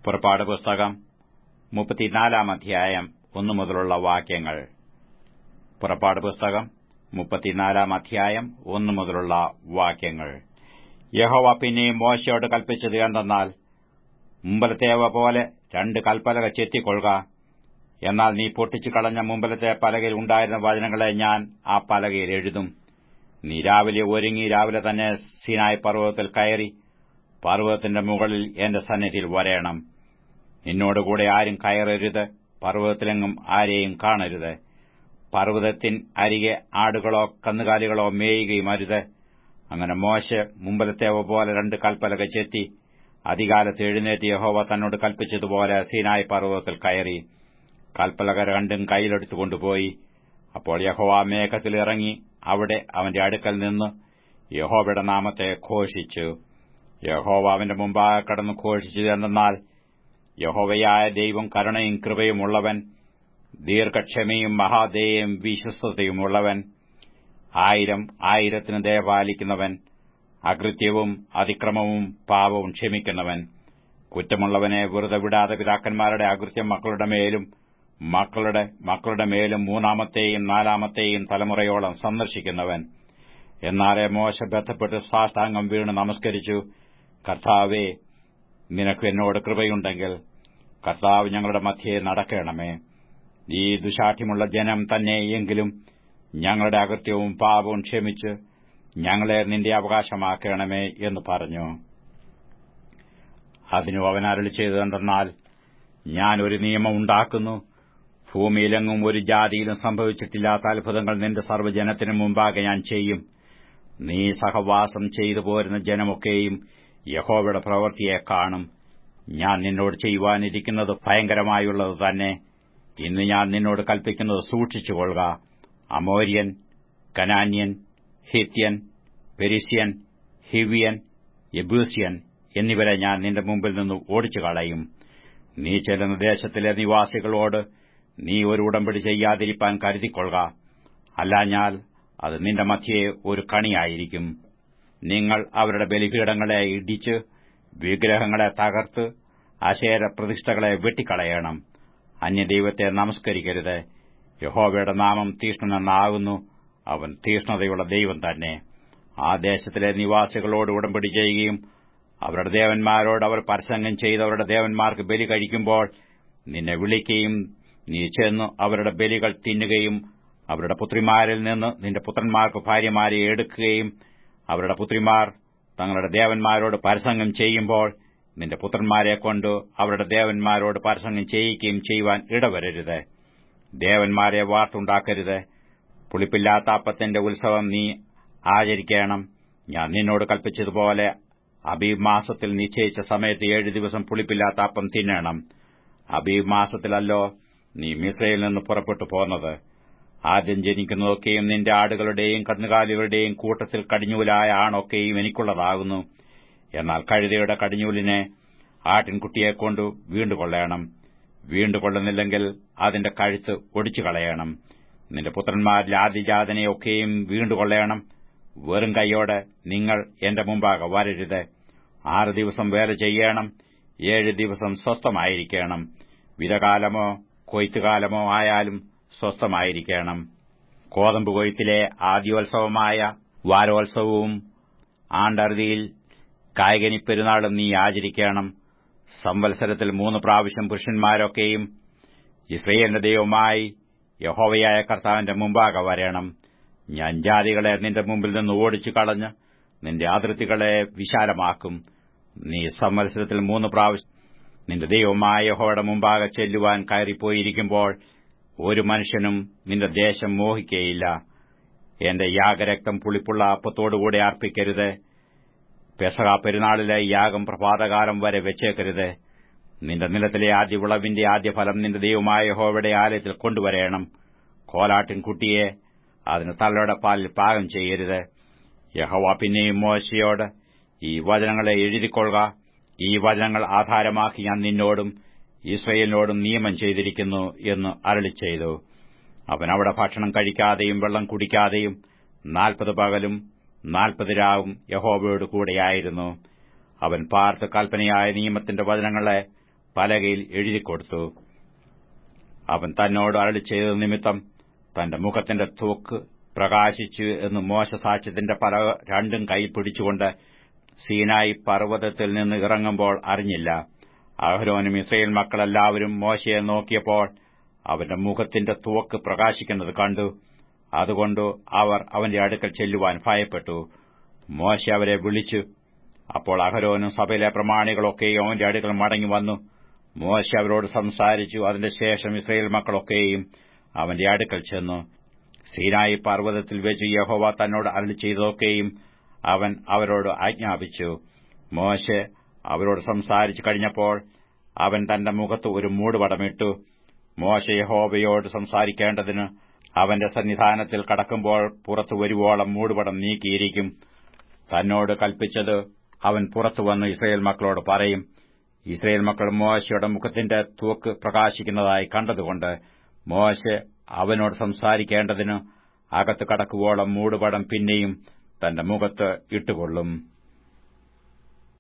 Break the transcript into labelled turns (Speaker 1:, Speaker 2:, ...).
Speaker 1: പുറപ്പാട് പുസ്തകം മുപ്പത്തിനാലാം അധ്യായം ഒന്നു മുതലുള്ള വാക്യങ്ങൾ പുറപ്പാട് പുസ്തകം മുപ്പത്തിനാലാം അധ്യായം ഒന്നു മുതലുള്ള വാക്യങ്ങൾ യഹോവ പിന്നെയും മോശയോട് കൽപ്പിച്ചത് എന്തെന്നാൽ മുമ്പലത്തേവ പോലെ രണ്ട് കൽപ്പലക ചെത്തിക്കൊള്ളുക എന്നാൽ നീ പൊട്ടിച്ചു കളഞ്ഞ മുമ്പലത്തെ പലകയിൽ ഉണ്ടായിരുന്ന വചനങ്ങളെ ഞാൻ ആ പലകയിൽ എഴുതും നീ രാവിലെ ഒരുങ്ങി രാവിലെ തന്നെ സീനായ് പർവ്വതത്തിൽ കയറി പർവ്വതത്തിന്റെ മുകളിൽ എന്റെ സന്നിധിയിൽ വരേണം നിന്നോടുകൂടെ ആരും കയറരുത് പർവ്വതത്തിലെങ്ങും ആരെയും കാണരുത് പർവ്വതത്തിൻ അരികെ ആടുകളോ കന്നുകാലികളോ മേയുകയും അരുത് അങ്ങനെ മോശ മുമ്പലത്തേവ പോലെ രണ്ട് കൽപ്പലക ചെത്തി അധികാലത്ത് എഴുന്നേറ്റ് യഹോവ തന്നോട് കൽപ്പിച്ചതുപോലെ സീനായ് പർവ്വതത്തിൽ കയറി കൽപ്പലക രണ്ടും കൈയിലെടുത്തുകൊണ്ടുപോയി അപ്പോൾ യഹോവ മേഘത്തിൽ ഇറങ്ങി അവിടെ അവന്റെ അടുക്കൽ നിന്ന് യഹോവയുടെ നാമത്തെ ഘോഷിച്ചു യഹോവ അവന്റെ മുമ്പാകെ കടന്നു ഘോഷിച്ചത് എന്തെന്നാൽ യഹോവയായ ദൈവം കരുണയും കൃപയും ഉള്ളവൻ ദീർഘക്ഷമയും മഹാദയും വിശ്വസ്തതയുമുള്ളവൻ ആയിരം ആയിരത്തിന് ദയപാലിക്കുന്നവൻ അകൃത്യവും അതിക്രമവും പാപവും ക്ഷമിക്കുന്നവൻ കുറ്റമുള്ളവനെ വെറുതെ വിടാതെ പിതാക്കന്മാരുടെ അകൃത്യം മക്കളുടെ മേലും മക്കളുടെ മക്കളുടെ മേലും മൂന്നാമത്തെയും നാലാമത്തെയും തലമുറയോളം സന്ദർശിക്കുന്നവൻ എന്നാലെ മോശ ബന്ധപ്പെട്ട് സാഷ്ടാംഗം വീണ് നമസ്കരിച്ചു കർത്താവേ നിനക്ക് എന്നോട് കൃപയുണ്ടെങ്കിൽ കർത്താവ് ഞങ്ങളുടെ മധ്യേ നടക്കണമേ ഈ ദുശാഠ്യമുള്ള ജനം തന്നെ എങ്കിലും ഞങ്ങളുടെ അകൃത്യവും പാപവും ക്ഷമിച്ച് ഞങ്ങളെ നിന്റെ അവകാശമാക്കണമേ എന്ന് പറഞ്ഞു അതിനു അവൻ അരളി ചെയ്തതെന്തെന്നാൽ ഞാൻ ഒരു നിയമം ഉണ്ടാക്കുന്നു ഭൂമിയിലെങ്ങും ഒരു ജാതിയിലും സംഭവിച്ചിട്ടില്ലാത്ത അത്ഭുതങ്ങൾ നിന്റെ സർവ്വജനത്തിനു മുമ്പാകെ ഞാൻ ചെയ്യും നീ സഹവാസം ചെയ്തു പോരുന്ന ജനമൊക്കെയും യഹോവയുടെ പ്രവൃത്തിയെ കാണും ഞാൻ നിന്നോട് ചെയ്യുവാനിരിക്കുന്നത് ഭയങ്കരമായുള്ളത് തന്നെ ഇന്ന് ഞാൻ നിന്നോട് കൽപ്പിക്കുന്നത് സൂക്ഷിച്ചുകൊള്ളുക അമോര്യൻ കനാന്യൻ ഹിത്യൻ പെരിസ്യൻ ഹിവിയൻ യബൂസ്യൻ എന്നിവരെ ഞാൻ നിന്റെ മുമ്പിൽ നിന്ന് ഓടിച്ചു കളയും നീ ചെല്ലുന്ന ദേശത്തിലെ നിവാസികളോട് നീ ഒരു ഉടമ്പടി ചെയ്യാതിരിപ്പാൻ കരുതിക്കൊള്ളുക അല്ലാഞ്ഞാൽ അത് നിന്റെ മധ്യേ ഒരു കണിയായിരിക്കും നിങ്ങൾ അവരുടെ ബലിപീഠങ്ങളെ ഇടിച്ച് വിഗ്രഹങ്ങളെ തകർത്ത് അശേര പ്രതിഷ്ഠകളെ വെട്ടിക്കളയണം അന്യദൈവത്തെ നമസ്കരിക്കരുത് യഹോവയുടെ നാമം തീഷ്ണനെന്നാകുന്നു അവൻ തീഷ്ണതയുള്ള ദൈവം തന്നെ ആ ദേശത്തിലെ നിവാസികളോട് ഉടമ്പടി ചെയ്യുകയും അവരുടെ ദേവന്മാരോട് അവർ പരസംഗം ചെയ്ത് അവരുടെ ദേവന്മാർക്ക് ബലി കഴിക്കുമ്പോൾ നിന്നെ വിളിക്കുകയും നീ ചെന്ന് അവരുടെ ബലികൾ തിന്നുകയും അവരുടെ പുത്രിമാരിൽ നിന്ന് നിന്റെ പുത്രന്മാർക്ക് ഭാര്യമാരെ എടുക്കുകയും അവരുടെ പുത്രിമാർ തങ്ങളുടെ ദേവന്മാരോട് പരസംഗം ചെയ്യുമ്പോൾ നിന്റെ പുത്രന്മാരെ കൊണ്ട് അവരുടെ ദേവന്മാരോട് പരസംഗം ചെയ്യിക്കുകയും ചെയ്യുവാൻ ഇടവരരുത് ദേവന്മാരെ വാർത്തുണ്ടാക്കരുത് പുളിപ്പില്ലാത്ത അപ്പത്തിന്റെ ഉത്സവം നീ ആചരിക്കണം ഞാൻ നിന്നോട് കൽപ്പിച്ചതുപോലെ അബീബ് മാസത്തിൽ നിശ്ചയിച്ച സമയത്ത് ഏഴ് ദിവസം പുളിപ്പില്ലാത്ത അപ്പം തിന്നണം അബീബ് മാസത്തിലല്ലോ നീ മിസ്രയിൽ നിന്ന് പുറപ്പെട്ടു പോന്നത് ആദ്യം ജനിക്കുന്നതൊക്കെയും നിന്റെ ആടുകളുടെയും കന്നുകാലികളുടെയും കൂട്ടത്തിൽ കടിഞ്ഞൂലായ ആണൊക്കെയും എനിക്കുള്ളതാകുന്നു എന്നാൽ കഴുതയുടെ കടിഞ്ഞൂലിനെ ആട്ടിൻകുട്ടിയെക്കൊണ്ട് വീണ്ടുകൊള്ളണം വീണ്ടുകൊള്ളുന്നില്ലെങ്കിൽ അതിന്റെ കഴുത്ത് ഒടിച്ചു കളയണം നിന്റെ പുത്രന്മാരിൽ ആദ്യജാതനെയൊക്കെയും വീണ്ടുകൊള്ളണം വെറും കൈയോടെ നിങ്ങൾ എന്റെ മുമ്പാകെ വരരുത് ആറ് ദിവസം വേല ചെയ്യണം ഏഴ് ദിവസം സ്വസ്ഥമായിരിക്കണം വിതകാലമോ കൊയ്ത്തുകാലമോ ആയാലും സ്വസ്ഥമായിരിക്കണം കോതമ്പ് കൊയ്ത്തിലെ ആദ്യോത്സവമായ വാരോത്സവവും ആണ്ടറുതിയിൽ കായകനി പെരുന്നാളും നീ ആചരിക്കണം സംവത്സരത്തിൽ മൂന്ന് പ്രാവശ്യം പുരുഷന്മാരൊക്കെയും ഇസ്രയേലിന്റെ ദൈവമായി യഹോവയായ കർത്താവിന്റെ മുമ്പാകെ വരണം ഞാൻ ജാതികളെ നിന്റെ മുമ്പിൽ നിന്ന് ഓടിച്ചു കളഞ്ഞ് നിന്റെ അതിർത്തികളെ വിശാലമാക്കും നീ സംവത്സരത്തിൽ മൂന്ന് പ്രാവശ്യം നിന്റെ ദൈവമായ യഹോയുടെ മുമ്പാകെ ചെല്ലുവാൻ കയറിപ്പോയിരിക്കുമ്പോൾ ഒരു മനുഷ്യനും നിന്റെ ദേശം മോഹിക്കയില്ല എന്റെ യാഗരക്തം പുളിപ്പുള്ള അപ്പത്തോടുകൂടെ അർപ്പിക്കരുത് പെസക പെരുന്നാളിലെ യാഗം പ്രഭാതകാലം വരെ വെച്ചേക്കരുത് നിന്റെ നിലത്തിലെ ആദ്യ വിളവിന്റെ ആദ്യ ഫലം നിന്റെ ദൈവമായ യഹോവയുടെ ആലയത്തിൽ കൊണ്ടുവരേണം കോലാട്ടിൻ കുട്ടിയെ അതിന് തള്ളയുടെ പാലിൽ പാകം ചെയ്യരുത് യഹോവ പിന്നെയും മോശയോട് ഈ വചനങ്ങളെ എഴുതിക്കൊള്ളുക ഈ വചനങ്ങൾ ആധാരമാക്കി ഞാൻ നിന്നോടും ഇസ്രയേലിനോടും നിയമം ചെയ്തിരിക്കുന്നു എന്ന് അരളി ചെയ്തു അവൻ അവിടെ ഭക്ഷണം കഴിക്കാതെയും വെള്ളം കുടിക്കാതെയും നാൽപ്പത് പകലും നാൽപ്പത് രാവും യഹോവയോട് കൂടെയായിരുന്നു അവൻ പാർത്ത് കൽപ്പനയായ നിയമത്തിന്റെ വചനങ്ങളെ പലകയിൽ എഴുതിക്കൊടുത്തു അവൻ തന്നോട് അരളി ചെയ്ത നിമിത്തം തന്റെ മുഖത്തിന്റെ തൂക്ക് പ്രകാശിച്ചു എന്ന് മോശ സാക്ഷ്യത്തിന്റെ പലക രണ്ടും കൈ പിടിച്ചുകൊണ്ട് സീനായി പർവ്വതത്തിൽ നിന്ന് ഇറങ്ങുമ്പോൾ അറിഞ്ഞില്ല അഹരോനും ഇസ്രയേൽ മക്കളെല്ലാവരും മോശയെ നോക്കിയപ്പോൾ അവന്റെ മുഖത്തിന്റെ തുവക്ക് പ്രകാശിക്കുന്നത് കണ്ടു അതുകൊണ്ട് അവർ അവന്റെ അടുക്കൽ ചെല്ലുവാൻ ഭയപ്പെട്ടു മോശ അവരെ വിളിച്ചു അപ്പോൾ അഹരോനും സഭയിലെ പ്രമാണികളൊക്കെയും അവന്റെ അടുക്കൽ മടങ്ങി വന്നു മോശ അവരോട് സംസാരിച്ചു അതിന്റെ ശേഷം ഇസ്രയേൽ മക്കളൊക്കെയും അവന്റെ അടുക്കൽ ചെന്നു സീനായി പർവ്വതത്തിൽ വെച്ച് യഹോവ തന്നോട് അരളി ചെയ്തതൊക്കെയും അവൻ അവരോട് ആജ്ഞാപിച്ചു മോശെ അവരോട് സംസാരിച്ചു കഴിഞ്ഞപ്പോൾ അവൻ തന്റെ മുഖത്ത് ഒരു മൂടുപടമിട്ടു മോശ യഹോവയോട് സംസാരിക്കേണ്ടതിന് അവന്റെ സന്നിധാനത്തിൽ കടക്കുമ്പോൾ പുറത്തു വരുവോളം മൂടുപടം നീക്കിയിരിക്കും തന്നോട് കൽപ്പിച്ചത് അവൻ പുറത്തു വന്ന് ഇസ്രയേൽ മക്കളോട് പറയും ഇസ്രയേൽ മക്കൾ മോശയുടെ മുഖത്തിന്റെ തൂക്ക് പ്രകാശിക്കുന്നതായി കണ്ടതുകൊണ്ട് മോശെ അവനോട് സംസാരിക്കേണ്ടതിന് അകത്ത് കടക്കുവോളം മൂടുപടം പിന്നെയും തന്റെ മുഖത്ത് ഇട്ടുകൊള്ളും